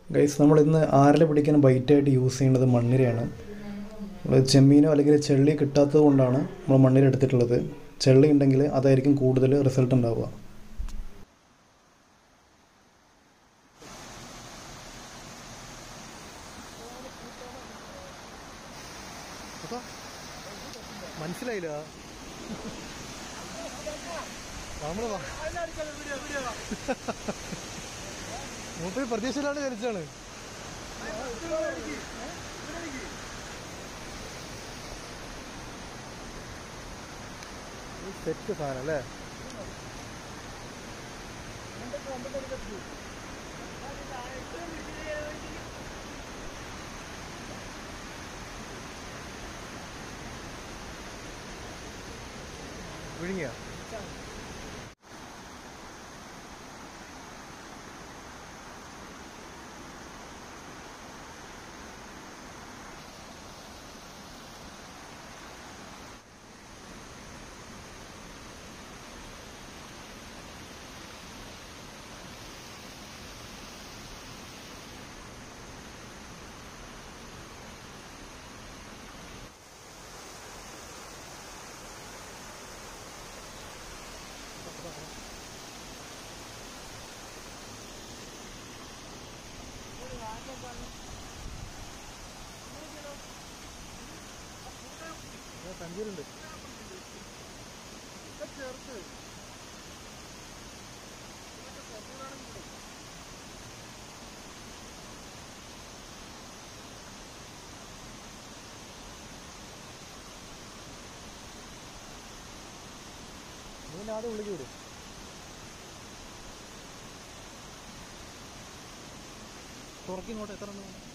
Guys നമ്മൾ ഇന്ന് ആരല പിടിക്കാൻ ബൈറ്റായിട്ട് യൂസ് ചെയ്യുന്നത് മണ്ണിരയാണ് നമ്മൾ ചെമ്മീനോ അല്ലെങ്കിൽ ചെള്ളി കിട്ടാത്തത് കൊണ്ടാണ് നമ്മൾ മണ്ണിര എടുത്തിട്ടുള്ളത് ചെള്ളി ഉണ്ടെങ്കിൽ അതായിരിക്കും കൂടുതൽ റിസൾട്ട് ഉണ്ടാവുക മനസ്സിലായില്ല നമ്മള് വാ- മൂപ്പര് പ്രതീക്ഷയിലാണ് ധരിച്ചാണ് സെറ്റ് സാധനം അല്ലേ വിഴുങ്ങിയ സഞ്ചിയിലുണ്ട് നീ ആദ്യം ഉള്ളിലേക്ക് വിടും തുറക്കി ഇങ്ങോട്ട് എത്ര എണ്ണം വേണം?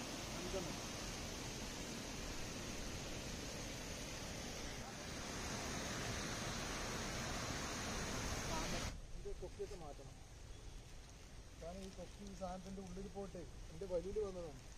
ഇത് കൊക്കിയൊക്കെ മാറ്റണം കാരണം ഈ കൊക്കി ഈ സാധനത്തിന്റെ ഉള്ളിൽ പോയിട്ട് എന്റെ വലിയിൽ വന്നതാണ്